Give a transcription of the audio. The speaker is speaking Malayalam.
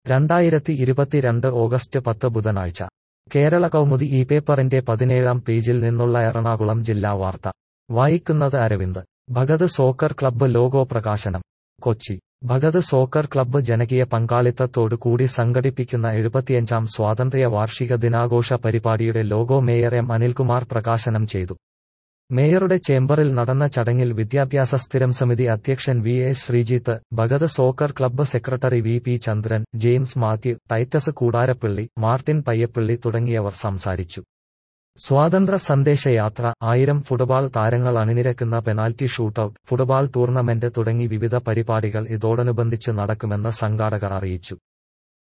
രണ്ടായിരത്തി ഇരുപത്തിരണ്ട് ഓഗസ്റ്റ് പത്ത് ബുധനാഴ്ച കേരള കൗമുദി ഈ പേപ്പറിന്റെ പതിനേഴാം പേജിൽ നിന്നുള്ള എറണാകുളം ജില്ലാ വാർത്ത വായിക്കുന്നത് Aravind Bhagat soccer club logo പ്രകാശനം കൊച്ചി ഭഗത് സോക്കർ ക്ലബ്ബ് ജനകീയ പങ്കാളിത്തത്തോടു കൂടി സംഘടിപ്പിക്കുന്ന എഴുപത്തിയഞ്ചാം സ്വാതന്ത്ര്യ വാർഷിക ദിനാഘോഷ പരിപാടിയുടെ ലോഗോ മേയർ എം അനിൽകുമാർ പ്രകാശനം ചെയ്തു മേയറുടെ ചേംബറിൽ നടന്ന ചടങ്ങിൽ വിദ്യാഭ്യാസ സ്ഥിരം സമിതി അധ്യക്ഷൻ V A Sreejith Bhagat soccer club secretary V P Chandran James Mathew Titus Koodarappally Martin Payyappally തുടങ്ങിയവർ സംസാരിച്ചു സ്വാതന്ത്ര്യ സന്ദേശയാത്ര ആയിരം ഫുട്ബോൾ താരങ്ങൾ അണിനിരക്കുന്ന പെനാൽറ്റി ഷൂട്ടൌട്ട് ഫുട്ബോൾ ടൂർണമെന്റ് തുടങ്ങി വിവിധ പരിപാടികൾ ഇതോടനുബന്ധിച്ച് നടക്കുമെന്ന് സംഘാടകർ അറിയിച്ചു